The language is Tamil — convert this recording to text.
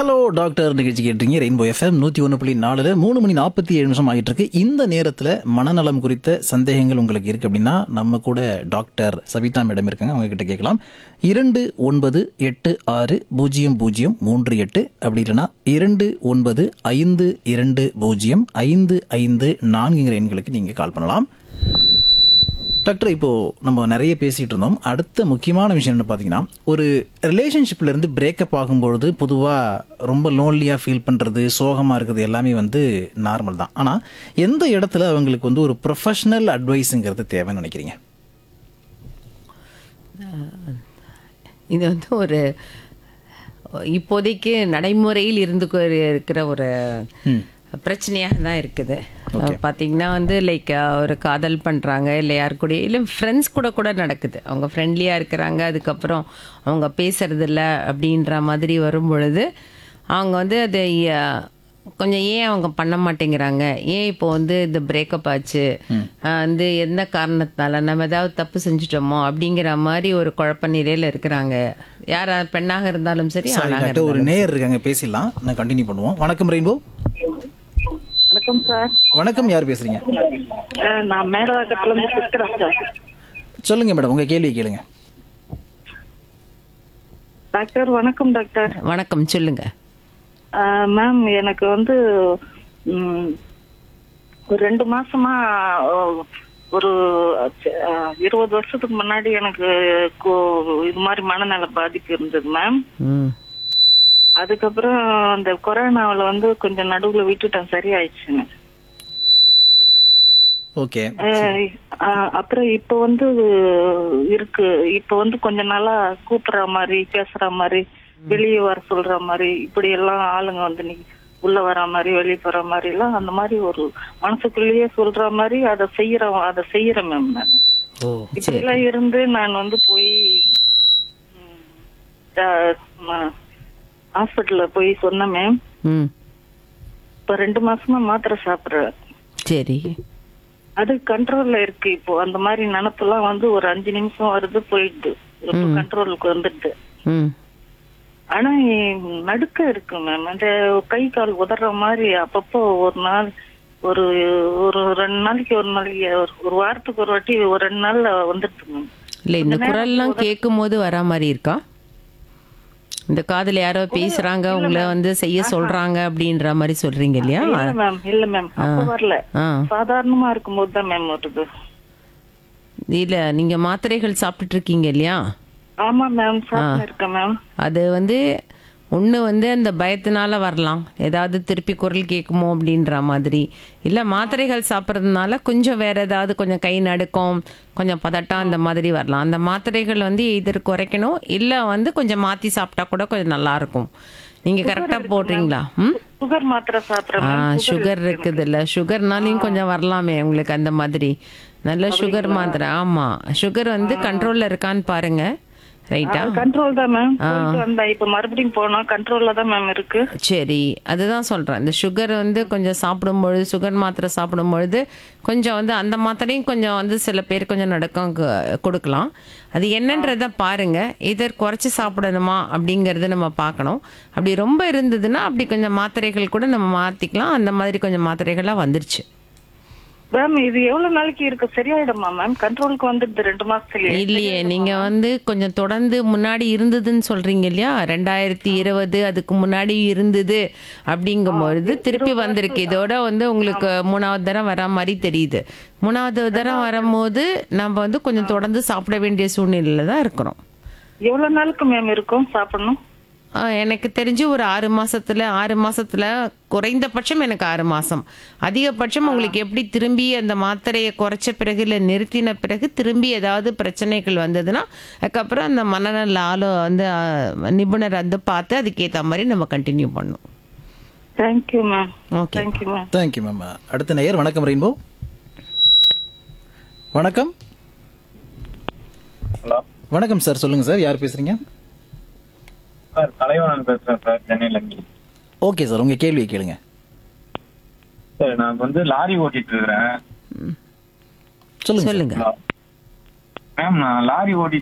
ஹலோ டாக்டர் நிகழ்ச்சி கேட்டீங்க ரெயின்போ எஃப்எம் நூற்றி ஒன்று புள்ளி நாலில் மூணு மணி நாற்பத்தி ஏழு நிமிஷம் ஆகிட்டு இருக்கு இந்த நேரத்தில் மனநலம் குறித்த சந்தேகங்கள் உங்களுக்கு இருக்கு அப்படின்னா நம்ம கூட டாக்டர் சவிதா மேடம் இருக்காங்க அவங்க கிட்ட கேட்கலாம் இரண்டு ஒன்பது எட்டு ஆறு பூஜ்ஜியம் பூஜ்ஜியம் மூன்று எட்டு அப்படி இல்லைன்னா இரண்டு ஒன்பது ஐந்து இரண்டு பூஜ்ஜியம் ஐந்து ஐந்து நான்குங்கிற எண்களுக்கு நீங்கள் கால் பண்ணலாம் டாக்டர் இப்போ நம்ம நிறைய பேசிட்டு இருந்தோம் அடுத்த முக்கியமான விஷயம் என்ன பார்த்தீங்கன்னா ஒரு ரிலேஷன்ஷிப்ல இருந்து பிரேக்கப் ஆகும்பொழுது பொதுவாக ரொம்ப லோன்லியாக ஃபீல் பண்ணுறது சோகமாக இருக்கிறது எல்லாமே வந்து நார்மல் தான் ஆனால் எந்த இடத்துல அவங்களுக்கு வந்து ஒரு ப்ரொஃபஷனல் அட்வைஸுங்கிறது தேவைன்னு நினைக்கிறீங்க இது வந்து ஒரு இப்போதைக்கு நடைமுறையில் இருந்து கொ- இருக்கிற ஒரு பிரச்சனையாக தான் இருக்குது பார்த்தீங்கன்னா வந்து லைக் ஒரு காதல் பண்ணுறாங்க இல்லை யார் கூட இல்லை ஃப்ரெண்ட்ஸ் கூட கூட நடக்குது அவங்க ஃப்ரெண்ட்லியாக இருக்கிறாங்க அதுக்கப்புறம் அவங்க பேசுறது இல்ல அப்படின்ற மாதிரி வரும் பொழுது அவங்க வந்து அதை அஹ், கொஞ்சம் ஏன் அவங்க பண்ண மாட்டேங்கிறாங்க ஏன் இப்போ வந்து இந்த பிரேக்கப் ஆச்சு ஆஹ் வந்து எந்த காரணத்தினால நம்ம ஏதாவது தப்பு செஞ்சுட்டோமோ அப்படிங்கிற மாதிரி ஒரு குழப்ப நிலையில இருக்கிறாங்க யார் பெண்ணாக இருந்தாலும் சரி சாரி ஆணாக டாக்டர் ஒரு நேயர் இருக்காங்க பேசிடலாம் நான் கண்டினியூ பண்ணுவோம் வணக்கம் ரெயின்போ வணக்கம் சார் வணக்கம் யார் பேசுறீங்க அஹ் நான் மேடவாக்கத்துல இருந்து பேசுறேன் சார் சொல்லுங்க மேடம் உங்க கேள்வி கேளுங்க டாக்டர் வணக்கம் டாக்டர் வணக்கம் சொல்லுங்க அஹ் மேம் எனக்கு வந்து ம், ஒரு ரெண்டு மாசமா அஹ், ஒரு அஹ், இருபது வருஷத்துக்கு முன்னாடி எனக்கு கோ- இது மாதிரி மனநல பாதிப்பு இருந்தது மேம் ம் அதுக்கப்புறம் அந்த கொரோனாவுல வந்து கொஞ்சம் நடுவுல விட்டுட்டேன் சரியாயிடுச்சுங்க ஓகே அஹ் அஹ் அப்புறம் இப்ப வந்து இருக்கு இப்ப வந்து கொஞ்ச நாளா கூப்பிடுற மாதிரி பேசுற மாதிரி வெளியே வர சொல்ற மாதிரி இப்படி எல்லாம் ஆளுங்க வந்து நீ உள்ள வர மாதிரி வெளியே போற மாதிரி எல்லாம் அந்த மாதிரி ஒரு மனசுக்குள்ளேயே சொல்ற மாதிரி அதை செய்யற அதை செய்யறேன் மேம் நான் ஓ இப்படி எல்லாம் இருந்து நான் வந்து போய் ஹாஸ்பிட்டல்ல போய் சொன்னேன் மேம் ம் இப்ப ரெண்டு மாசமா மாத்திரை சாப்பிடுறேன் சரி அது கண்ட்ரோல்ல இருக்கு இப்போ அந்த மாதிரி நினப்பெல்லாம் வந்து ஒரு அஞ்சு நிமிஷம் வருது போயிடுது இப்போ கண்ட்ரோலுக்கு வந்துடுது ம் ஆனா எ- நடுக்க இருக்கு மேம் அந்த கை கால் உதற மாதிரி அப்பப்போ ஒரு நாள் ஒரு ஒரு ரெண்டு நாளைக்கு ஒரு நாளைக்கு ஒரு- ஒரு வாரத்துக்கு ஒரு வாட்டி ஒரு ரெண்டு நாள்ல வந்துடுது மேம் இல்லை இந்த குரல்லாம் கேட்கும் போது வரா மாதிரி இருக்கா இந்த காதுல யாரோ பேசுறாங்க உங்களை வந்து செய்ய சொல்றாங்க அப்படின்ற மாதிரி சொல்றீங்க இல்லையா இல்ல மேம் இல்ல மேம் அப்ப வரல ஆ சாதாரணமா இருக்கும்போது தான் மேம் வருது இல்ல நீங்க மாத்திரைகள் சாப்பிட்டுட்டு இருக்கீங்க இல்லையா ஆமா மேம் சாப்பிட்டு இருக்கேன் மேம் அது வந்து ஒன்று வந்து அந்த பயத்தினால வரலாம் ஏதாவது திருப்பி குரல் கேட்குமோ அப்படின்ற மாதிரி இல்லை மாத்திரைகள் சாப்பிட்றதுனால கொஞ்சம் வேற ஏதாவது கொஞ்சம் கை நடுக்கம் கொஞ்சம் பதட்டம் அந்த மாதிரி வரலாம் அந்த மாத்திரைகள் வந்து எதிர் குறைக்கணும் இல்லை வந்து கொஞ்சம் மாற்றி சாப்பிட்டா கூட கொஞ்சம் நல்லா இருக்கும் நீங்கள் கரெக்டாக போடுறீங்களா ம் சுகர் மாத்திரை சாப்பிடுறேன் ஆ மேம் சுகர் இருக்குது இல்லை சுகர்னாலையும் கொஞ்சம் வரலாமே உங்களுக்கு அந்த மாதிரி நல்ல சுகர் மாத்திரை ஆமாம் சுகர் வந்து கண்ட்ரோலில் இருக்கான்னு பாருங்க ரைட்டா கண்ட்ரோல் தான் மேம் போயிட்டு வந்தேன் இப்ப மறுபடியும் போனா கண்ட்ரோல்ல தான் மேம் இருக்கு சரி அதுதான் சொல்கிறேன் இந்த சுகர் வந்து கொஞ்சம் சாப்பிடும்பொழுது சுகர் மாத்திரை சாப்பிடும்பொழுது கொஞ்சம் வந்து அந்த மாத்திரையும் கொஞ்சம் வந்து சில பேர் கொஞ்சம் நடக்கம் கு- கொடுக்கலாம் அது என்னன்றதை பாருங்க இதர் குறைச்சி சாப்பிடணுமா அப்படிங்கறத நம்ம பார்க்கணும் அப்படி ரொம்ப இருந்ததுன்னா அப்படி கொஞ்சம் மாத்திரைகள் கூட நம்ம மாற்றிக்கலாம் அந்த மாதிரி கொஞ்சம் மாத்திரைகள்லாம் வந்துருச்சு மேம் இது எவ்வளவு நாளைக்கு இருக்கு சரியாயிடுமா மேம் கண்ட்ரோலுக்கு வந்துடுது ரெண்டு மாசத்துலயே இல்லையே நீங்க வந்து கொஞ்சம் தொடர்ந்து முன்னாடி இருந்ததுன்னு சொல்றீங்க இல்லையா ரெண்டாயிரத்தி இருபது அதுக்கு முன்னாடி இருந்தது அப்படிங்கும்பொழுது திருப்பி வந்திருக்கு இதோட வந்து உங்களுக்கு மூணாவது தரம் வர மாதிரி தெரியுது மூணாவது தரம் வரும்போது நம்ம வந்து கொஞ்சம் தொடர்ந்து சாப்பிட வேண்டிய சூழ்நிலையில தான் இருக்கிறோம் எவ்வளவு நாளுக்கு மேம் இருக்கும் சாப்பிடணும் ஆஹ் எனக்கு தெரிஞ்சு ஒரு ஆறு மாசத்துல ஆறு மாசத்துல குறைந்தபட்சம் எனக்கு ஆறு மாசம் அதிகபட்சம் உங்களுக்கு எப்படி திரும்பி அந்த மாத்திரையை குறைச்ச பிறகு இல்லை நிறுத்தின பிறகு திரும்பி ஏதாவது பிரச்சனைகள் வந்ததுன்னா அதுக்கப்புறம் அந்த மனநல ஆளோ வந்து ஆஹ், நிபுணர் வந்து பார்த்து அதுக்கேற்ற மாதிரி நம்ம கண்டினியூ பண்ணும் thank you ma'am okay thank you ma'am thank you ma'am அடுத்த நேயர் வணக்கம் ரெயின்போ வணக்கம் ஹலோ வணக்கம் சார் சொல்லுங்க சார் யார் பேசுறீங்க சார் தலைவன் பேசுறேன் சார் சென்னையில இருந்து ஓகே சார் உங்க கேள்வியை கேளுங்க சார் நான் வந்து லாரி ஓட்டிட்டு இருக்கிறேன் சொல்லுங்க சொல்லுங்க மேம் நான் லாரி ஓட்டிட்டு